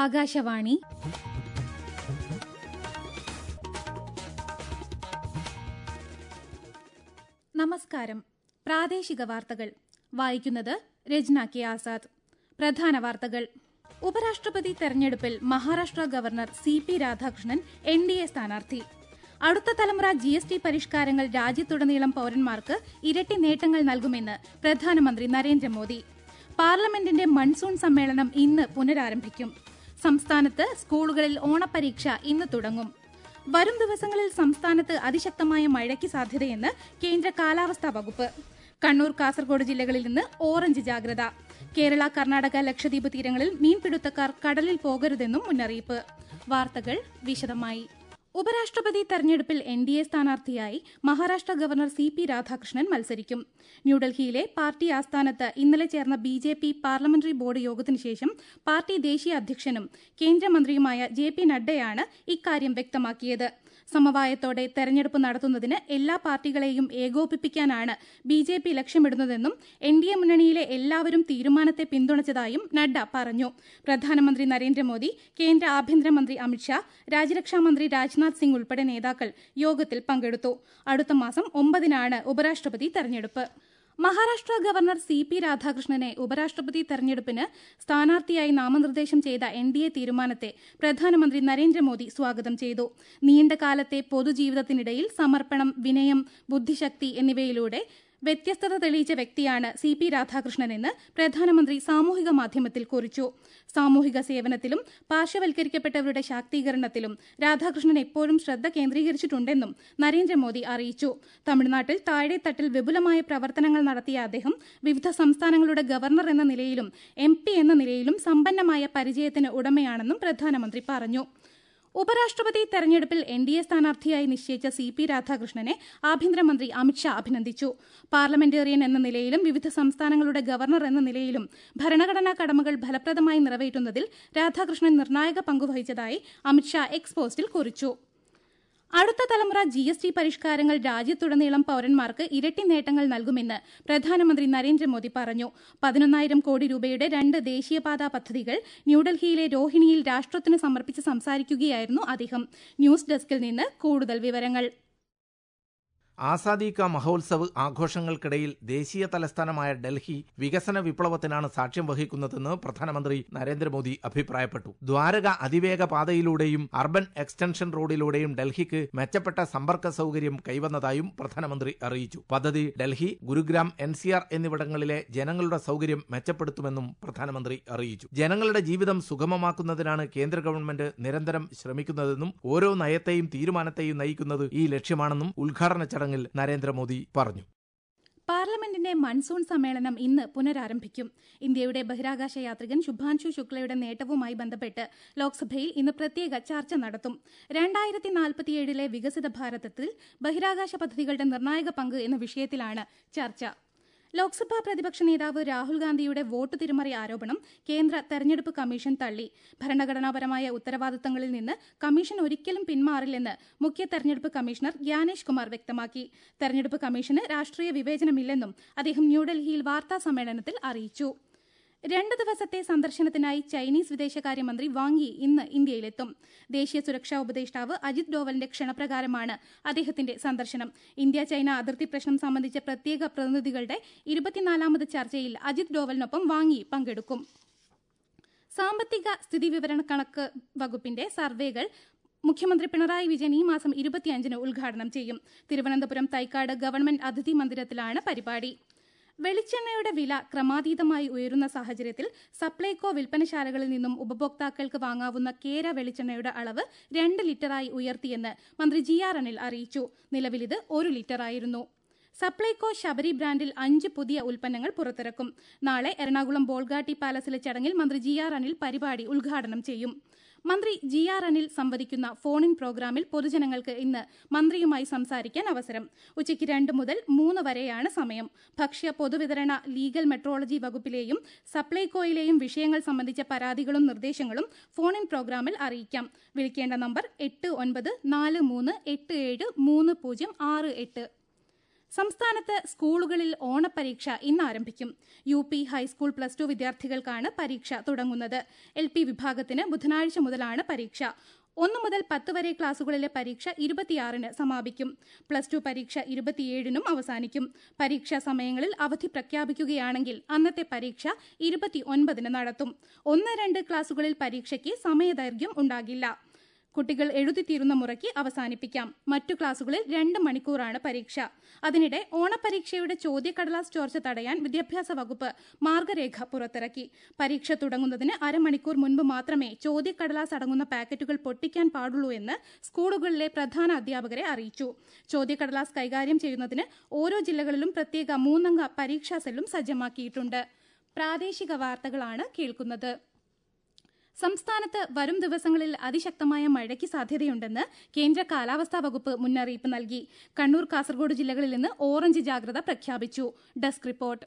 ആകാശവാണി നമസ്കാരം പ്രാദേശിക വാർത്തകൾ വായിക്കുന്നത് രജ്ന കെ ആസാദ് പ്രധാന വാർത്തകൾ ഉപരാഷ്ട്രപതി തെരഞ്ഞെടുപ്പിൽ Maharashtra governor C P Radhakrishnan N D A സ്ഥാനാർത്ഥി അടുത്ത തലമുറ ജി എസ് ടി പരിഷ്കാരങ്ങൾ രാജ്യത്തുടനീളം പൌരന്മാർക്ക് ഇരട്ടി നേട്ടങ്ങൾ നൽകുമെന്ന് പ്രധാനമന്ത്രി നരേന്ദ്രമോദി പാർലമെന്റിന്റെ മൺസൂൺ സമ്മേളനം ഇന്ന് പുനരാരംഭിക്കും സംസ്ഥാനത്ത് സ്കൂളുകളിൽ ഓണപ്പരീക്ഷ ഇന്ന് തുടങ്ങും വരും ദിവസങ്ങളിൽ സംസ്ഥാനത്ത് അതിശക്തമായ മഴയ്ക്ക് സാധ്യതയെന്ന് കേന്ദ്ര കാലാവസ്ഥാ വകുപ്പ് കണ്ണൂർ കാസർഗോഡ് ജില്ലകളിൽ നിന്ന് ഓറഞ്ച് ജാഗ്രത കേരള കർണാടക ലക്ഷദ്വീപ് തീരങ്ങളിൽ മീൻപിടുത്തക്കാർ കടലിൽ പോകരുതെന്നും മുന്നറിയിപ്പ് വാർത്തകൾ വിശദമായി ഉപരാഷ്ട്രപതി തെരഞ്ഞെടുപ്പിൽ എൻ ഡി എ സ്ഥാനാർത്ഥിയായി Maharashtra governor C P Radhakrishnan മത്സരിക്കും ന്യൂഡൽഹിയിലെ പാർട്ടി ആസ്ഥാനത്ത് ഇന്നലെ ചേർന്ന B J P parliamentary board യോഗത്തിനു ശേഷം പാർട്ടി ദേശീയ അധ്യക്ഷനും കേന്ദ്രമന്ത്രിയുമായ ജെ പി നഡ്ഡയാണ് ഇക്കാര്യം വ്യക്തമാക്കിയത് സമവായത്തോടെ തെരഞ്ഞെടുപ്പ് നടത്തുന്നതിന് എല്ലാ പാർട്ടികളെയും ഏകോപിപ്പിക്കാനാണ് ബി ജെ പി ലക്ഷ്യമിടുന്നതെന്നും എൻ ഡി എ മുന്നണിയിലെ എല്ലാവരും തീരുമാനത്തെ പിന്തുണച്ചതായും നഡ്ഡ പറഞ്ഞു പ്രധാനമന്ത്രി നരേന്ദ്രമോദി കേന്ദ്ര ആഭ്യന്തരമന്ത്രി അമിത്ഷാ രാജ്യരക്ഷാമന്ത്രി രാജ്നാഥ് സിംഗ് ഉൾപ്പെടെ നേതാക്കൾ യോഗത്തിൽ പങ്കെടുത്തു അടുത്ത മാസം ഒമ്പതിനാണ് ഉപരാഷ്ട്രപതി തെരഞ്ഞെടുപ്പ് മഹാരാഷ്ട്ര ഗവർണർ സി പി രാധാകൃഷ്ണനെ ഉപരാഷ്ട്രപതി തെരഞ്ഞെടുപ്പിന് സ്ഥാനാർത്ഥിയായി നാമനിർദ്ദേശം ചെയ്ത എൻ ഡി എ തീരുമാനത്തെ പ്രധാനമന്ത്രി നരേന്ദ്രമോദി സ്വാഗതം ചെയ്തു നീണ്ട കാലത്തെ പൊതുജീവിതത്തിനിടയിൽ സമർപ്പണം വിനയം ബുദ്ധിശക്തി എന്നിവയിലൂടെ വ്യത്യസ്തത തെളിയിച്ച വ്യക്തിയാണ് സി പി രാധാകൃഷ്ണനെന്ന് പ്രധാനമന്ത്രി സാമൂഹിക മാധ്യമത്തിൽ കുറിച്ചു സാമൂഹിക സേവനത്തിലും പാർശ്വവൽക്കരിക്കപ്പെട്ടവരുടെ ശാക്തീകരണത്തിലും രാധാകൃഷ്ണൻ എപ്പോഴും ശ്രദ്ധ കേന്ദ്രീകരിച്ചിട്ടുണ്ടെന്നും നരേന്ദ്രമോദി അറിയിച്ചു തമിഴ്നാട്ടിൽ താഴെത്തട്ടിൽ വിപുലമായ പ്രവർത്തനങ്ങൾ നടത്തിയ അദ്ദേഹം വിവിധ സംസ്ഥാനങ്ങളുടെ ഗവർണർ എന്ന നിലയിലും എം എന്ന നിലയിലും സമ്പന്നമായ പരിചയത്തിന് ഉടമയാണെന്നും പ്രധാനമന്ത്രി പറഞ്ഞു ഉപരാഷ്ട്രപതി തെരഞ്ഞെടുപ്പിൽ എൻ ഡി എ സ്ഥാനാർത്ഥിയായി നിശ്ചയിച്ച സി പി രാധാകൃഷ്ണനെ ആഭ്യന്തരമന്ത്രി അമിത്ഷാ അഭിനന്ദിച്ചു പാർലമെന്റേറിയൻ എന്ന നിലയിലും വിവിധ സംസ്ഥാനങ്ങളുടെ ഗവർണർ എന്ന നിലയിലും ഭരണഘടനാ കടമകൾ ഫലപ്രദമായി നിറവേറ്റുന്നതിൽ രാധാകൃഷ്ണൻ നിർണായക പങ്കുവഹിച്ചതായി അമിത്ഷാ എക്സ് പോസ്റ്റിൽ കുറിച്ചു അടുത്ത തലമുറ ജി എസ് ടി പരിഷ്കാരങ്ങൾ രാജ്യത്തുടനീളം പൌരന്മാർക്ക് ഇരട്ടി നേട്ടങ്ങൾ നൽകുമെന്ന് പ്രധാനമന്ത്രി നരേന്ദ്രമോദി പറഞ്ഞു പതിനൊന്നായിരം കോടി രൂപയുടെ രണ്ട് ദേശീയപാതാ പദ്ധതികൾ ന്യൂഡൽഹിയിലെ രോഹിണിയിൽ രാഷ്ട്രത്തിന് സമർപ്പിച്ച് സംസാരിക്കുകയായിരുന്നു അദ്ദേഹം ന്യൂസ് ഡെസ്കിൽ നിന്ന് കൂടുതൽ വിവരങ്ങൾ ആസാദി കാ മഹോത്സവ് ആഘോഷങ്ങൾക്കിടയിൽ ദേശീയ തലസ്ഥാനമായ ഡൽഹി വികസന വിപ്ലവത്തിനാണ് സാക്ഷ്യം വഹിക്കുന്നതെന്ന് പ്രധാനമന്ത്രി നരേന്ദ്രമോദി അഭിപ്രായപ്പെട്ടു ദ്വാരക അതിവേഗ പാതയിലൂടെയും അർബൻ എക്സ്റ്റൻഷൻ റോഡിലൂടെയും ഡൽഹിക്ക് മെച്ചപ്പെട്ട സമ്പർക്ക സൗകര്യം കൈവന്നതായും പ്രധാനമന്ത്രി അറിയിച്ചു പദ്ധതി ഡൽഹി ഗുരുഗ്രാം എൻ എന്നിവിടങ്ങളിലെ ജനങ്ങളുടെ സൗകര്യം മെച്ചപ്പെടുത്തുമെന്നും പ്രധാനമന്ത്രി അറിയിച്ചു ജനങ്ങളുടെ ജീവിതം സുഗമമാക്കുന്നതിനാണ് കേന്ദ്ര ഗവൺമെന്റ് നിരന്തരം ശ്രമിക്കുന്നതെന്നും ഓരോ നയത്തെയും തീരുമാനത്തെയും നയിക്കുന്നത് ഈ ലക്ഷ്യമാണെന്നും ഉദ്ഘാടന ചടങ്ങിൽ നരേന്ദ്രമോദി പറഞ്ഞു പാർലമെന്റിന്റെ മൺസൂൺ സമ്മേളനം ഇന്ന് പുനരാരംഭിക്കും ഇന്ത്യയുടെ ബഹിരാകാശ യാത്രികൻ ശുഭാൻഷു ശുക്ലയുടെ നേട്ടവുമായി ബന്ധപ്പെട്ട് ലോക്സഭയിൽ ഇന്ന് പ്രത്യേക ചർച്ച നടത്തും രണ്ടായിരത്തി നാൽപ്പത്തിയേഴിലെ വികസിത ഭാരതത്തിൽ ബഹിരാകാശ പദ്ധതികളുടെ നിർണായക പങ്ക് എന്ന വിഷയത്തിലാണ് ചർച്ച ലോക്സഭാ പ്രതിപക്ഷ നേതാവ് രാഹുൽ ഗാന്ധിയുടെ വോട്ട് തിരിമറി ആരോപണം കേന്ദ്ര തെരഞ്ഞെടുപ്പ് കമ്മീഷൻ തള്ളി ഭരണഘടനാപരമായ ഉത്തരവാദിത്തങ്ങളിൽ നിന്ന് കമ്മീഷൻ ഒരിക്കലും പിന്മാറില്ലെന്ന് മുഖ്യ തെരഞ്ഞെടുപ്പ് കമ്മീഷണർ ഗ്യാനേഷ് കുമാർ വ്യക്തമാക്കി തെരഞ്ഞെടുപ്പ് കമ്മീഷന് രാഷ്ട്രീയ വിവേചനമില്ലെന്നും അദ്ദേഹം ന്യൂഡൽഹിയിൽ വാർത്താ സമ്മേളനത്തിൽ അറിയിച്ചു രണ്ട് ദിവസത്തെ സന്ദർശനത്തിനായി ചൈനീസ് വിദേശകാര്യമന്ത്രി വാങ്ങി ഇന്ന് ഇന്ത്യയിലെത്തും ദേശീയ സുരക്ഷാ ഉപദേഷ്ടാവ് അജിത് ഡോവലിന്റെ ക്ഷണപ്രകാരമാണ് അദ്ദേഹത്തിന്റെ സന്ദർശനം ഇന്ത്യ ചൈന അതിർത്തി പ്രശ്നം സംബന്ധിച്ച പ്രത്യേക പ്രതിനിധികളുടെ ഇരുപത്തിനാലാമത് ചർച്ചയിൽ അജിത് ഡോവലിനൊപ്പം വാങ്ങി പങ്കെടുക്കും സാമ്പത്തിക സ്ഥിതിവിവരണ കണക്ക് വകുപ്പിന്റെ സർവേകൾ മുഖ്യമന്ത്രി പിണറായി വിജയൻ ഈ മാസം ഇരുപത്തിയഞ്ചിന് ഉദ്ഘാടനം ചെയ്യും തിരുവനന്തപുരം തൈക്കാട് ഗവൺമെന്റ് അതിഥി മന്ദിരത്തിലാണ് പരിപാടി വെളിച്ചെണ്ണയുടെ വില ക്രമാതീതമായി ഉയരുന്ന സാഹചര്യത്തിൽ സപ്ലൈകോ വിൽപ്പനശാലകളിൽ നിന്നും ഉപഭോക്താക്കൾക്ക് വാങ്ങാവുന്ന കേര വെളിച്ചെണ്ണയുടെ അളവ് രണ്ട് ലിറ്ററായി ഉയർത്തിയെന്ന് മന്ത്രി ജി ആർ അനിൽ അറിയിച്ചു നിലവിൽ ഇത് ഒരു ലിറ്ററായിരുന്നു സപ്ലൈകോ ശബരി ബ്രാൻഡിൽ അഞ്ച് പുതിയ ഉൽപ്പന്നങ്ങൾ പുറത്തിറക്കും നാളെ എറണാകുളം ബോൾഗാട്ടി പാലസിലെ ചടങ്ങിൽ മന്ത്രി ജി ആർ അനിൽ പരിപാടി ഉദ്ഘാടനം ചെയ്യും മന്ത്രി ജി ആർ അനിൽ സംവദിക്കുന്ന ഫോൺ ഇൻ പ്രോഗ്രാമിൽ പൊതുജനങ്ങൾക്ക് ഇന്ന് മന്ത്രിയുമായി സംസാരിക്കാൻ അവസരം ഉച്ചയ്ക്ക് രണ്ട് മുതൽ മൂന്ന് വരെയാണ് സമയം ഭക്ഷ്യ പൊതുവിതരണ ലീഗൽ മെട്രോളജി വകുപ്പിലെയും സപ്ലൈകോയിലെയും വിഷയങ്ങൾ സംബന്ധിച്ച പരാതികളും നിർദ്ദേശങ്ങളും ഫോൺ ഇൻ പ്രോഗ്രാമിൽ അറിയിക്കാം വിളിക്കേണ്ട നമ്പർ എട്ട് ഒൻപത് നാല് മൂന്ന് എട്ട് ഏഴ് മൂന്ന് പൂജ്യം ആറ് എട്ട് സംസ്ഥാനത്ത് സ്കൂളുകളിൽ ഓണപരീക്ഷ ഇന്ന് ആരംഭിക്കും U P high school plus two വിദ്യാർത്ഥികൾക്കാണ് പരീക്ഷ തുടങ്ങുന്നത് എൽ പി വിഭാഗത്തിന് ബുധനാഴ്ച മുതലാണ് പരീക്ഷ ഒന്ന് മുതൽ പത്ത് വരെ ക്ലാസുകളിലെ പരീക്ഷ ഇരുപത്തിയാറിന് സമാപിക്കും പ്ലസ് ടു പരീക്ഷ ഇരുപത്തിയേഴിനും അവസാനിക്കും പരീക്ഷാ സമയങ്ങളിൽ അവധി പ്രഖ്യാപിക്കുകയാണെങ്കിൽ അന്നത്തെ പരീക്ഷ ഇരുപത്തി ഒൻപതിന് നടത്തും ഒന്ന് രണ്ട് ക്ലാസുകളിൽ പരീക്ഷയ്ക്ക് സമയദൈർഘ്യം ഉണ്ടാകില്ല കുട്ടികൾ എഴുതിത്തീരുന്ന മുറയ്ക്ക് അവസാനിപ്പിക്കാം മറ്റു ക്ലാസുകളിൽ രണ്ട് മണിക്കൂറാണ് പരീക്ഷ അതിനിടെ ഓണപരീക്ഷയുടെ ചോദ്യക്കടലാസ് ചോർച്ച തടയാൻ വിദ്യാഭ്യാസ വകുപ്പ് മാർഗരേഖ പുറത്തിറക്കി പരീക്ഷ തുടങ്ങുന്നതിന് അരമണിക്കൂർ മുൻപ് മാത്രമേ ചോദ്യക്കടലാസ് അടങ്ങുന്ന പാക്കറ്റുകൾ പൊട്ടിക്കാൻ പാടുള്ളൂ എന്ന് സ്കൂളുകളിലെ പ്രധാന അധ്യാപകരെ അറിയിച്ചു ചോദ്യക്കടലാസ് കൈകാര്യം ചെയ്യുന്നതിന് ഓരോ ജില്ലകളിലും പ്രത്യേക മൂന്നംഗ പരീക്ഷാ സെല്ലും സജ്ജമാക്കിയിട്ടുണ്ട് പ്രാദേശിക വാർത്തകളാണ് കേൾക്കുന്നത് സംസ്ഥാനത്ത് വരും ദിവസങ്ങളിൽ അതിശക്തമായ മഴയ്ക്ക് സാധ്യതയുണ്ടെന്ന് കേന്ദ്ര കാലാവസ്ഥാ വകുപ്പ് മുന്നറിയിപ്പ് നൽകി കണ്ണൂർ കാസർഗോഡ് ജില്ലകളിൽ നിന്ന് ഓറഞ്ച് ജാഗ്രത പ്രഖ്യാപിച്ചു ഡെസ്ക് റിപ്പോർട്ട്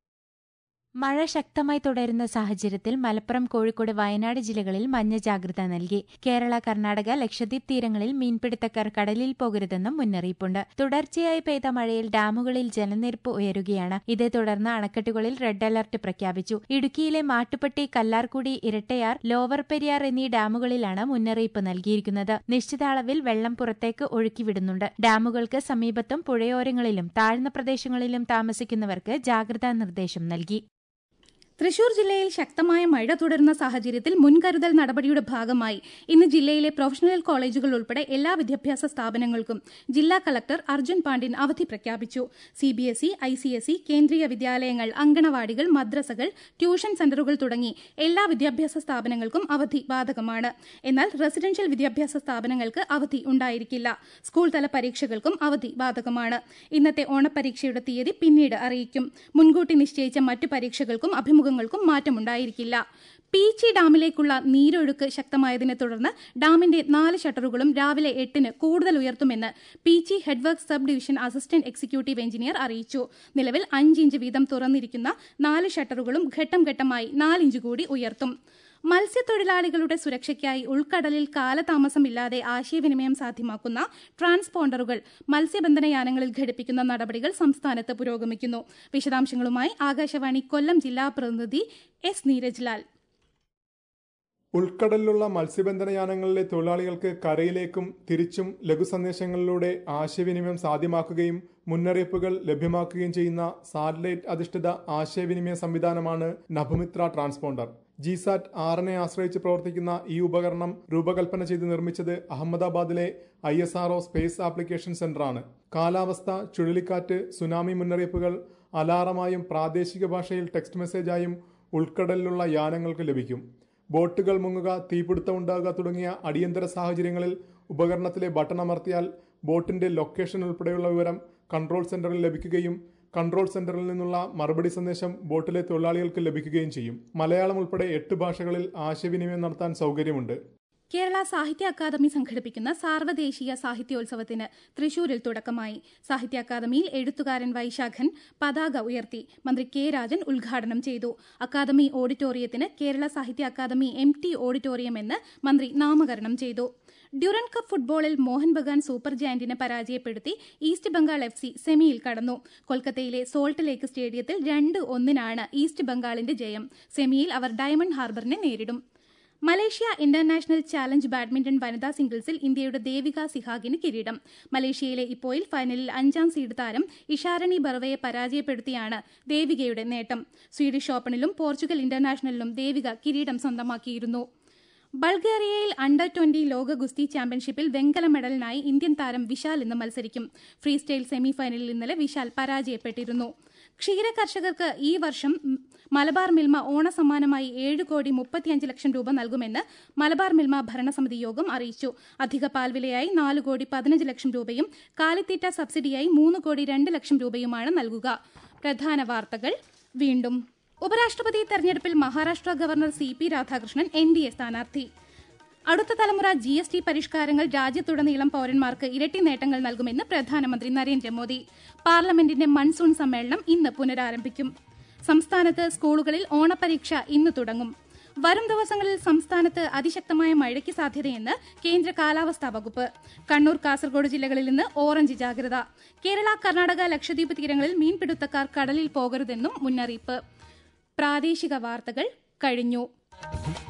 മഴ ശക്തമായി തുടരുന്ന സാഹചര്യത്തിൽ മലപ്പുറം കോഴിക്കോട് വയനാട് ജില്ലകളിൽ മഞ്ഞ ജാഗ്രത നൽകി കേരള കർണാടക ലക്ഷദ്വീപ് തീരങ്ങളിൽ മീൻപിടുത്തക്കാർ കടലിൽ പോകരുതെന്നും മുന്നറിയിപ്പുണ്ട് തുടർച്ചയായി പെയ്ത മഴയിൽ ഡാമുകളിൽ ജലനിരപ്പ് ഉയരുകയാണ് ഇതേ തുടർന്ന് അണക്കെട്ടുകളിൽ റെഡ് അലർട്ട് പ്രഖ്യാപിച്ചു ഇടുക്കിയിലെ മാട്ടുപ്പെട്ടി കല്ലാർകുടി ഇരട്ടയാർ ലോവർ പെരിയാർ എന്നീ ഡാമുകളിലാണ് മുന്നറിയിപ്പ് നൽകിയിരിക്കുന്നത് നിശ്ചിത അളവിൽ വെള്ളം പുറത്തേക്ക് ഒഴുക്കിവിടുന്നുണ്ട് ഡാമുകൾക്ക് സമീപത്തും പുഴയോരങ്ങളിലും താഴ്ന്ന പ്രദേശങ്ങളിലും താമസിക്കുന്നവർക്ക് ജാഗ്രതാ നിർദ്ദേശം നൽകി തൃശൂർ ജില്ലയിൽ ശക്തമായ മഴ തുടരുന്ന സാഹചര്യത്തിൽ മുൻകരുതൽ നടപടിയുടെ ഭാഗമായി ഇന്ന് ജില്ലയിലെ പ്രൊഫഷണൽ കോളേജുകൾ ഉൾപ്പെടെ എല്ലാ വിദ്യാഭ്യാസ സ്ഥാപനങ്ങൾക്കും ജില്ലാ കളക്ടർ അർജുൻ പാണ്ഡ്യൻ അവധി പ്രഖ്യാപിച്ചു സിബിഎസ്ഇ ഐസിഎസ്ഇ കേന്ദ്രീയ വിദ്യാലയങ്ങൾ അങ്കണവാടികൾ മദ്രസകൾ ട്യൂഷൻ സെന്ററുകൾ തുടങ്ങി എല്ലാ വിദ്യാഭ്യാസ സ്ഥാപനങ്ങൾക്കും അവധി ബാധകമാണ് എന്നാൽ റെസിഡൻഷ്യൽ വിദ്യാഭ്യാസ സ്ഥാപനങ്ങൾക്ക് അവധി ഉണ്ടായിരിക്കില്ല സ്കൂൾ തല പരീക്ഷകൾക്കും അവധി ബാധകമാണ് ഇന്നത്തെ ഓണപരീക്ഷയുടെ തീയതി പിന്നീട് അറിയിക്കും മുൻകൂട്ടി നിശ്ചയിച്ച മറ്റു പരീക്ഷകൾക്കും അഭിമുഖ യോഗങ്ങൾക്കും മാറ്റമുണ്ടായിരിക്കില്ല പീച്ചി ഡാമിലേക്കുള്ള നീരൊഴുക്ക് ശക്തമായതിനെ തുടർന്ന് ഡാമിന്റെ നാല് ഷട്ടറുകളും രാവിലെ എട്ടിന് കൂടുതൽ ഉയർത്തുമെന്ന് Peechi headwork sub division assistant executive engineer അറിയിച്ചു നിലവിൽ അഞ്ച് ഇഞ്ച് വീതം തുറന്നിരിക്കുന്ന നാല് ഷട്ടറുകളും ഘട്ടം ഘട്ടമായി നാലിഞ്ച് കൂടി ഉയർത്തും മത്സ്യത്തൊഴിലാളികളുടെ സുരക്ഷയ്ക്കായി ഉൾക്കടലിൽ കാലതാമസമില്ലാതെ ആശയവിനിമയം സാധ്യമാക്കുന്ന ട്രാൻസ്പോണ്ടറുകൾ മത്സ്യബന്ധന യാനങ്ങളിൽ ഘടിപ്പിക്കുന്ന നടപടികൾ സംസ്ഥാനത്ത് പുരോഗമിക്കുന്നു വിശദാംശങ്ങളുമായി ആകാശവാണി കൊല്ലം ജില്ലാ പ്രതിനിധി എസ് നീരജ് ലാൽ ഉൾക്കടലിലുള്ള മത്സ്യബന്ധന യാനങ്ങളിലെ തൊഴിലാളികൾക്ക് കരയിലേക്കും തിരിച്ചും ലഘു സന്ദേശങ്ങളിലൂടെ ആശയവിനിമയം സാധ്യമാക്കുകയും മുന്നറിയിപ്പുകൾ ലഭ്യമാക്കുകയും ചെയ്യുന്ന സാറ്റലൈറ്റ് അധിഷ്ഠിത ആശയവിനിമയ സംവിധാനമാണ് നഭുമിത്ര ട്രാൻസ്പോണ്ടർ ജിസാറ്റ് ആറിനെ ആശ്രയിച്ച് പ്രവർത്തിക്കുന്ന ഈ ഉപകരണം രൂപകൽപ്പന ചെയ്ത് നിർമ്മിച്ചത് അഹമ്മദാബാദിലെ I S R O space application സെന്ററാണ് കാലാവസ്ഥ ചുഴലിക്കാറ്റ് സുനാമി മുന്നറിയിപ്പുകൾ അലാറമായും പ്രാദേശിക ഭാഷയിൽ ടെക്സ്റ്റ് മെസ്സേജായും ഉൾക്കടലിലുള്ള യാനങ്ങൾക്ക് ലഭിക്കും ബോട്ടുകൾ മുങ്ങുക തീപിടുത്തം ഉണ്ടാകുക തുടങ്ങിയ അടിയന്തര സാഹചര്യങ്ങളിൽ ഉപകരണത്തിലെ ബട്ടൺ അമർത്തിയാൽ ബോട്ടിന്റെ ലൊക്കേഷൻ ഉൾപ്പെടെയുള്ള വിവരം കൺട്രോൾ സെന്ററിൽ ലഭിക്കുകയും കൺട്രോൾ സെന്ററിൽ നിന്നുള്ള മറുപടി സന്ദേശം ബോട്ടിലെ തൊഴിലാളികൾക്ക് ലഭിക്കുകയും ചെയ്യും മലയാളം ഉൾപ്പെടെ എട്ട് ഭാഷകളിൽ ആശയവിനിമയം നടത്താൻ സൗകര്യമുണ്ട് കേരള സാഹിത്യ അക്കാദമി സംഘടിപ്പിക്കുന്ന സാർവദേശീയ സാഹിത്യോത്സവത്തിന് തൃശൂരിൽ തുടക്കമായി സാഹിത്യ അക്കാദമിയിൽ എഴുത്തുകാരൻ വൈശാഖൻ പതാക ഉയർത്തി മന്ത്രി കെ രാജൻ ഉദ്ഘാടനം ചെയ്തു അക്കാദമി ഓഡിറ്റോറിയത്തിന് കേരള സാഹിത്യ അക്കാദമി എം ടി ഓഡിറ്റോറിയം എന്ന് മന്ത്രി നാമകരണം ചെയ്തു ഡ്യൂറൻ കപ്പ് ഫുട്ബോളിൽ മോഹൻ ബഗാൻ സൂപ്പർ ജയന്റിനെ പരാജയപ്പെടുത്തി ഈസ്റ്റ് ബംഗാൾ എഫ് സി സെമിയിൽ കടന്നു കൊൽക്കത്തയിലെ സോൾട്ട് ലേക്ക് സ്റ്റേഡിയത്തിൽ രണ്ട് ഒന്നിനാണ് ഈസ്റ്റ് ബംഗാളിന്റെ ജയം സെമിയിൽ അവർ ഡയമണ്ട് ഹാർബറിനെ നേരിടും മലേഷ്യ ഇന്റർനാഷണൽ ചാലഞ്ച് ബാഡ്മിന്റൺ വനിതാ സിംഗിൾസിൽ ഇന്ത്യയുടെ ദേവിക സിഹാഗിന് കിരീടം മലേഷ്യയിലെ ഇപ്പോയിൽ ഫൈനലിൽ അഞ്ചാം സീഡ് താരം ഇഷാരണി ബർവയെ പരാജയപ്പെടുത്തിയാണ് ദേവികയുടെ നേട്ടം സ്വീഡിഷ് ഓപ്പണിലും പോർച്ചുഗൽ ഇന്റർനാഷണലിലും ദേവിക കിരീടം സ്വന്തമാക്കിയിരുന്നു ബൾഗേറിയയിൽ അണ്ടർ ട്വന്റി ലോക ഗുസ്തി ചാമ്പ്യൻഷിപ്പിൽ വെങ്കല മെഡലിനായി ഇന്ത്യൻ താരം വിശാൽ ഇന്ന് മത്സരിക്കും ഫ്രീ സ്റ്റൈൽ സെമിഫൈനലിൽ ഇന്നലെ വിശാൽ പരാജയപ്പെട്ടിരുന്നു ക്ഷീര കർഷകർക്ക് ഈ വർഷം മലബാർ മിൽമ ഓണസമ്മാനമായി ഏഴ് കോടി മുപ്പത്തിയഞ്ച് ലക്ഷം രൂപ നൽകുമെന്ന് മലബാർ മിൽമ ഭരണസമിതി യോഗം അറിയിച്ചു അധിക പാൽവിലയായി നാല് കോടി പതിനഞ്ച് ലക്ഷം രൂപയും കാലിത്തീറ്റ സബ്സിഡിയായി മൂന്ന് കോടി രണ്ട് ലക്ഷം രൂപയുമാണ് നൽകുക പ്രധാന വാർത്തകൾ വീണ്ടും ഉപരാഷ്ട്രപതി തെരഞ്ഞെടുപ്പിൽ Maharashtra governor C P Radhakrishnan N D A സ്ഥാനാർത്ഥി അടുത്ത തലമുറ ജി എസ് ടി പരിഷ്കാരങ്ങൾ രാജ്യത്തുടനീളം പൌരന്മാർക്ക് ഇരട്ടി നേട്ടങ്ങൾ നൽകുമെന്ന് പ്രധാനമന്ത്രി നരേന്ദ്രമോദി പാർലമെന്റിന്റെ മൺസൂൺ സമ്മേളനം ഇന്ന് പുനരാരംഭിക്കും സംസ്ഥാനത്ത് സ്കൂളുകളിൽ ഓണപരീക്ഷ ഇന്ന് തുടങ്ങും വരും ദിവസങ്ങളിൽ സംസ്ഥാനത്ത് അതിശക്തമായ മഴയ്ക്ക് സാധ്യതയെന്ന് കേന്ദ്ര കാലാവസ്ഥാ വകുപ്പ് കണ്ണൂർ കാസർഗോഡ് ജില്ലകളിൽ നിന്ന് ഓറഞ്ച് ജാഗ്രത കേരള കർണാടക ലക്ഷദ്വീപ് തീരങ്ങളിൽ മീൻപിടുത്തക്കാർ കടലിൽ പോകരുതെന്നും മുന്നറിയിപ്പ് പ്രാദേശിക വാർത്തകൾ കഴിഞ്ഞു